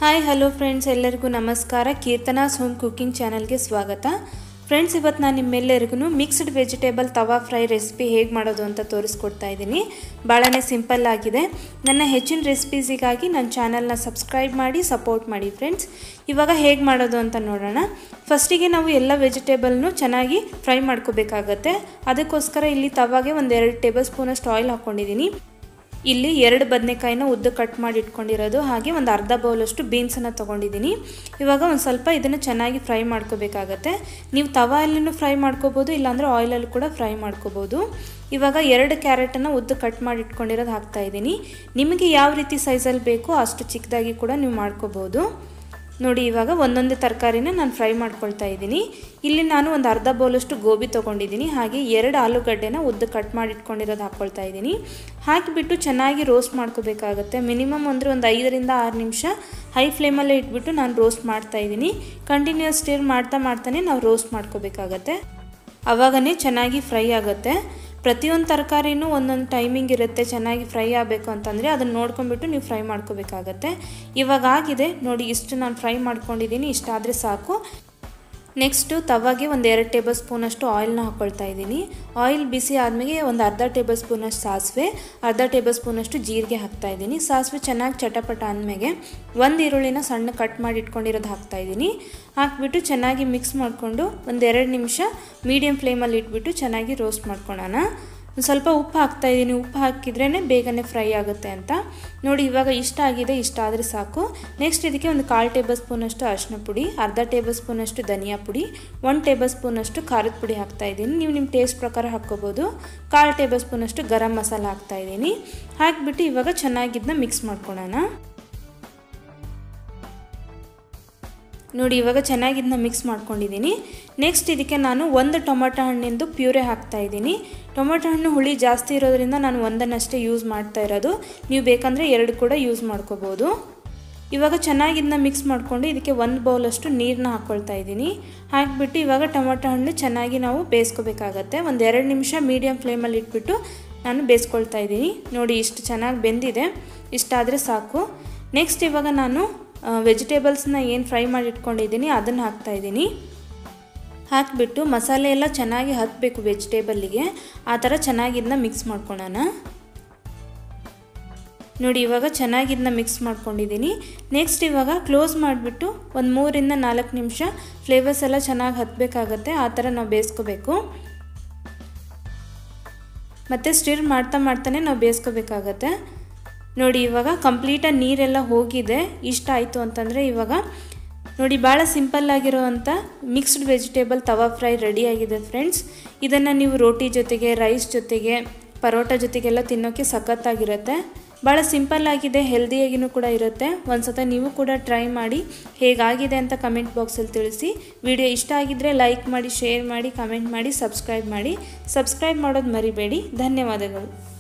hi hello friends ಎಲ್ಲರಿಗೂ ನಮಸ್ಕಾರ ಕೀರ್ತನಾಸ್ home cooking ಚಾನಲ್ಗೆ ಸ್ವಾಗತ ಫ್ರೆಂಡ್ಸ್ ಇವತ್ತು ನಾನು ನಿಮ್ಮೆಲ್ಲರಿಗೂ mixed vegetable tawa fry recipe ಹೇಗೆ ಮಾಡೋದು ಅಂತ ತೋರಿಸ್ಕೊಡ್ತಾ ಇದ್ದೀನಿ ಭಾಳನೇ ಸಿಂಪಲ್ ಆಗಿದೆ ನನ್ನ ಹೆಚ್ಚಿನ ರೆಸಿಪೀಸಿಗಾಗಿ ನನ್ನ ಚಾನಲ್ನ ಸಬ್ಸ್ಕ್ರೈಬ್ ಮಾಡಿ ಸಪೋರ್ಟ್ ಮಾಡಿ ಫ್ರೆಂಡ್ಸ್ ಇವಾಗ ಹೇಗೆ ಮಾಡೋದು ಅಂತ ನೋಡೋಣ ಫಸ್ಟಿಗೆ ನಾವು ಎಲ್ಲ ವೆಜಿಟೇಬಲ್ನು ಚೆನ್ನಾಗಿ ಫ್ರೈ ಮಾಡ್ಕೋಬೇಕಾಗತ್ತೆ ಅದಕ್ಕೋಸ್ಕರ ಇಲ್ಲಿ ತವಾಗೆ ಒಂದು ಎರಡು ಟೇಬಲ್ ಸ್ಪೂನಷ್ಟು ಆಯಿಲ್ ಹಾಕ್ಕೊಂಡಿದ್ದೀನಿ ಇಲ್ಲಿ ಎರಡು ಬದನೆಕಾಯಿನ ಉದ್ದ ಕಟ್ ಮಾಡಿ ಇಟ್ಕೊಂಡಿರೋದು ಹಾಗೆ ಒಂದು ಅರ್ಧ ಬೌಲಷ್ಟು ಬೀನ್ಸನ್ನು ತೊಗೊಂಡಿದ್ದೀನಿ ಇವಾಗ ಒಂದು ಸ್ವಲ್ಪ ಇದನ್ನು ಚೆನ್ನಾಗಿ ಫ್ರೈ ಮಾಡ್ಕೋಬೇಕಾಗತ್ತೆ ನೀವು ತವಾಯಲ್ಲೂ ಫ್ರೈ ಮಾಡ್ಕೋಬೋದು ಇಲ್ಲಾಂದರೆ ಆಯಿಲಲ್ಲಿ ಕೂಡ ಫ್ರೈ ಮಾಡ್ಕೋಬೋದು ಇವಾಗ ಎರಡು ಕ್ಯಾರೆಟನ್ನು ಉದ್ದ ಕಟ್ ಮಾಡಿ ಇಟ್ಕೊಂಡಿರೋದು ಹಾಕ್ತಾ ಇದ್ದೀನಿ ನಿಮಗೆ ಯಾವ ರೀತಿ ಸೈಜಲ್ಲಿ ಬೇಕೋ ಅಷ್ಟು ಚಿಕ್ಕದಾಗಿ ಕೂಡ ನೀವು ಮಾಡ್ಕೋಬೋದು ನೋಡಿ ಇವಾಗ ಒಂದೊಂದೇ ತರಕಾರಿನ ನಾನು ಫ್ರೈ ಮಾಡ್ಕೊಳ್ತಾ ಇದ್ದೀನಿ ಇಲ್ಲಿ ನಾನು ಒಂದು ಅರ್ಧ ಬೌಲಷ್ಟು ಗೋಬಿ ತೊಗೊಂಡಿದ್ದೀನಿ ಹಾಗೆ ಎರಡು ಆಲೂಗಡ್ಡೆನ ಉದ್ದ ಕಟ್ ಮಾಡಿ ಇಟ್ಕೊಂಡಿರೋದು ಹಾಕ್ಕೊಳ್ತಾ ಇದ್ದೀನಿ ಹಾಕಿಬಿಟ್ಟು ಚೆನ್ನಾಗಿ ರೋಸ್ಟ್ ಮಾಡ್ಕೋಬೇಕಾಗತ್ತೆ ಮಿನಿಮಮ್ ಅಂದರೆ ಒಂದು ಐದರಿಂದ ಆರು ನಿಮಿಷ ಹೈ ಫ್ಲೇಮಲ್ಲೇ ಇಟ್ಬಿಟ್ಟು ನಾನು ರೋಸ್ಟ್ ಮಾಡ್ತಾ ಇದ್ದೀನಿ ಕಂಟಿನ್ಯೂಸ್ ಸ್ಟೇರ್ ಮಾಡ್ತಾ ಮಾಡ್ತಾನೆ ನಾವು ರೋಸ್ಟ್ ಮಾಡ್ಕೋಬೇಕಾಗತ್ತೆ ಆವಾಗನೇ ಚೆನ್ನಾಗಿ ಫ್ರೈ ಆಗುತ್ತೆ ಪ್ರತಿಯೊಂದು ತರಕಾರಿನೂ ಒಂದೊಂದು ಟೈಮಿಂಗ್ ಇರುತ್ತೆ ಚೆನ್ನಾಗಿ ಫ್ರೈ ಆಗಬೇಕು ಅಂತಂದರೆ ಅದನ್ನು ನೋಡ್ಕೊಂಬಿಟ್ಟು ನೀವು ಫ್ರೈ ಮಾಡ್ಕೋಬೇಕಾಗತ್ತೆ ಇವಾಗ ಆಗಿದೆ ನೋಡಿ ಇಷ್ಟು ನಾನು ಫ್ರೈ ಮಾಡ್ಕೊಂಡಿದ್ದೀನಿ ಇಷ್ಟಾದರೆ ಸಾಕು ನೆಕ್ಸ್ಟು ತವಾಗೆ ಒಂದು ಎರಡು ಟೇಬಲ್ ಸ್ಪೂನಷ್ಟು ಆಯಿಲ್ನ ಹಾಕ್ಕೊಳ್ತಾ ಇದ್ದೀನಿ ಆಯಿಲ್ ಬಿಸಿ ಆದಮೇಲೆ ಒಂದು ಅರ್ಧ ಟೇಬಲ್ ಸ್ಪೂನಷ್ಟು ಸಾಸಿವೆ ಅರ್ಧ ಟೇಬಲ್ ಸ್ಪೂನಷ್ಟು ಜೀರಿಗೆ ಹಾಕ್ತಾ ಇದ್ದೀನಿ ಸಾಸಿವೆ ಚೆನ್ನಾಗಿ ಚಟಪಟ ಅಂದಮೇಲೆ ಒಂದು ಈರುಳ್ಳಿನ ಸಣ್ಣ ಕಟ್ ಮಾಡಿ ಇಟ್ಕೊಂಡಿರೋದು ಹಾಕ್ತಾ ಇದ್ದೀನಿ ಹಾಕ್ಬಿಟ್ಟು ಚೆನ್ನಾಗಿ ಮಿಕ್ಸ್ ಮಾಡಿಕೊಂಡು ಒಂದು ಎರಡು ನಿಮಿಷ ಮೀಡಿಯಮ್ ಫ್ಲೇಮಲ್ಲಿ ಇಟ್ಬಿಟ್ಟು ಚೆನ್ನಾಗಿ ರೋಸ್ಟ್ ಮಾಡ್ಕೊಳ್ಳೋಣ ಒಂದು ಸ್ವಲ್ಪ ಉಪ್ಪು ಹಾಕ್ತಾ ಇದ್ದೀನಿ ಉಪ್ಪು ಹಾಕಿದ್ರೇ ಬೇಗನೆ ಫ್ರೈ ಆಗುತ್ತೆ ಅಂತ ನೋಡಿ ಇವಾಗ ಇಷ್ಟ ಆಗಿದೆ ಇಷ್ಟ ಆದರೆ ಸಾಕು ನೆಕ್ಸ್ಟ್ ಇದಕ್ಕೆ ಒಂದು ಕಾಲು ಟೇಬಲ್ ಸ್ಪೂನಷ್ಟು ಅರಿಶಿನ ಪುಡಿ ಅರ್ಧ ಟೇಬಲ್ ಸ್ಪೂನಷ್ಟು ಧನಿಯಾ ಪುಡಿ ಒನ್ ಟೇಬಲ್ ಸ್ಪೂನಷ್ಟು ಖಾರದ ಪುಡಿ ಹಾಕ್ತಾ ಇದ್ದೀನಿ ನೀವು ನಿಮ್ಮ ಟೇಸ್ಟ್ ಪ್ರಕಾರ ಹಾಕ್ಕೋಬೋದು ಕಾಲು ಟೇಬಲ್ ಸ್ಪೂನಷ್ಟು ಗರಂ ಮಸಾಲ ಹಾಕ್ತಾ ಇದ್ದೀನಿ ಹಾಕಿಬಿಟ್ಟು ಇವಾಗ ಚೆನ್ನಾಗಿದ್ದನ್ನ ಮಿಕ್ಸ್ ಮಾಡ್ಕೊಳ್ಳೋಣ ನೋಡಿ ಇವಾಗ ಚೆನ್ನಾಗಿ ಇದನ್ನ ಮಿಕ್ಸ್ ಮಾಡ್ಕೊಂಡಿದ್ದೀನಿ ನೆಕ್ಸ್ಟ್ ಇದಕ್ಕೆ ನಾನು ಒಂದು ಟೊಮೊಟೊ ಹಣ್ಣಿಂದು ಪ್ಯೂರೆ ಹಾಕ್ತಾ ಇದ್ದೀನಿ ಟೊಮೊಟೊ ಹಣ್ಣು ಹುಳಿ ಜಾಸ್ತಿ ಇರೋದ್ರಿಂದ ನಾನು ಒಂದನ್ನಷ್ಟೇ ಯೂಸ್ ಮಾಡ್ತಾ ಇರೋದು ನೀವು ಬೇಕಂದರೆ ಎರಡು ಕೂಡ ಯೂಸ್ ಮಾಡ್ಕೋಬೋದು ಇವಾಗ ಚೆನ್ನಾಗಿ ಇದನ್ನ ಮಿಕ್ಸ್ ಮಾಡಿಕೊಂಡು ಇದಕ್ಕೆ ಒಂದು ಬೌಲಷ್ಟು ನೀರನ್ನ ಹಾಕ್ಕೊಳ್ತಾ ಇದ್ದೀನಿ ಹಾಕಿಬಿಟ್ಟು ಇವಾಗ ಟೊಮೊಟೊ ಹಣ್ಣು ಚೆನ್ನಾಗಿ ನಾವು ಬೇಯಿಸ್ಕೋಬೇಕಾಗತ್ತೆ ಒಂದು ಎರಡು ನಿಮಿಷ ಮೀಡಿಯಮ್ ಫ್ಲೇಮಲ್ಲಿ ಇಟ್ಬಿಟ್ಟು ನಾನು ಬೇಯಿಸ್ಕೊಳ್ತಾ ಇದ್ದೀನಿ ನೋಡಿ ಇಷ್ಟು ಚೆನ್ನಾಗಿ ಬೆಂದಿದೆ ಇಷ್ಟಾದರೆ ಸಾಕು ನೆಕ್ಸ್ಟ್ ಇವಾಗ ನಾನು ವೆಜಿಟೇಬಲ್ಸ್ನ ಏನು ಫ್ರೈ ಮಾಡಿ ಇಟ್ಕೊಂಡಿದ್ದೀನಿ ಅದನ್ನು ಹಾಕ್ತಾಯಿದ್ದೀನಿ ಹಾಕಿಬಿಟ್ಟು ಮಸಾಲೆ ಎಲ್ಲ ಚೆನ್ನಾಗಿ ಹತ್ತಬೇಕು ವೆಜಿಟೇಬಲ್ಲಿಗೆ ಆ ಥರ ಚೆನ್ನಾಗಿದ್ದನ್ನ ಮಿಕ್ಸ್ ಮಾಡ್ಕೊಳ್ಳೋಣ ನೋಡಿ ಇವಾಗ ಚೆನ್ನಾಗಿದ್ದನ್ನ ಮಿಕ್ಸ್ ಮಾಡ್ಕೊಂಡಿದ್ದೀನಿ ನೆಕ್ಸ್ಟ್ ಇವಾಗ ಕ್ಲೋಸ್ ಮಾಡಿಬಿಟ್ಟು ಒಂದು ಮೂರಿಂದ ನಾಲ್ಕು ನಿಮಿಷ ಫ್ಲೇವರ್ಸ್ ಎಲ್ಲ ಚೆನ್ನಾಗಿ ಹತ್ತಬೇಕಾಗತ್ತೆ ಆ ಥರ ನಾವು ಬೇಯಿಸ್ಕೋಬೇಕು ಮತ್ತು ಸ್ಟಿರ್ ಮಾಡ್ತಾ ಮಾಡ್ತಾನೆ ನಾವು ಬೇಯಿಸ್ಕೋಬೇಕಾಗತ್ತೆ ನೋಡಿ ಇವಾಗ ಕಂಪ್ಲೀಟಾಗಿ ನೀರೆಲ್ಲ ಹೋಗಿದೆ ಇಷ್ಟ ಆಯಿತು ಅಂತಂದರೆ ಇವಾಗ ನೋಡಿ ಭಾಳ ಸಿಂಪಲ್ ಆಗಿರೋವಂಥ ಮಿಕ್ಸ್ಡ್ ವೆಜಿಟೇಬಲ್ ತವಾ ಫ್ರೈ ರೆಡಿಯಾಗಿದೆ ಫ್ರೆಂಡ್ಸ್ ಇದನ್ನು ನೀವು ರೋಟಿ ಜೊತೆಗೆ ರೈಸ್ ಜೊತೆಗೆ ಪರೋಟ ಜೊತೆಗೆಲ್ಲ ತಿನ್ನೋಕ್ಕೆ ಸಖತ್ತಾಗಿರುತ್ತೆ ಭಾಳ ಸಿಂಪಲ್ ಆಗಿದೆ ಹೆಲ್ದಿಯಾಗಿಯೂ ಕೂಡ ಇರುತ್ತೆ ಒಂದು ಸತ ನೀವು ಕೂಡ ಟ್ರೈ ಮಾಡಿ ಹೇಗಾಗಿದೆ ಅಂತ ಕಮೆಂಟ್ ಬಾಕ್ಸಲ್ಲಿ ತಿಳಿಸಿ ವಿಡಿಯೋ ಇಷ್ಟ ಆಗಿದ್ದರೆ ಲೈಕ್ ಮಾಡಿ ಶೇರ್ ಮಾಡಿ ಕಮೆಂಟ್ ಮಾಡಿ ಸಬ್ಸ್ಕ್ರೈಬ್ ಮಾಡಿ ಸಬ್ಸ್ಕ್ರೈಬ್ ಮಾಡೋದು ಮರಿಬೇಡಿ ಧನ್ಯವಾದಗಳು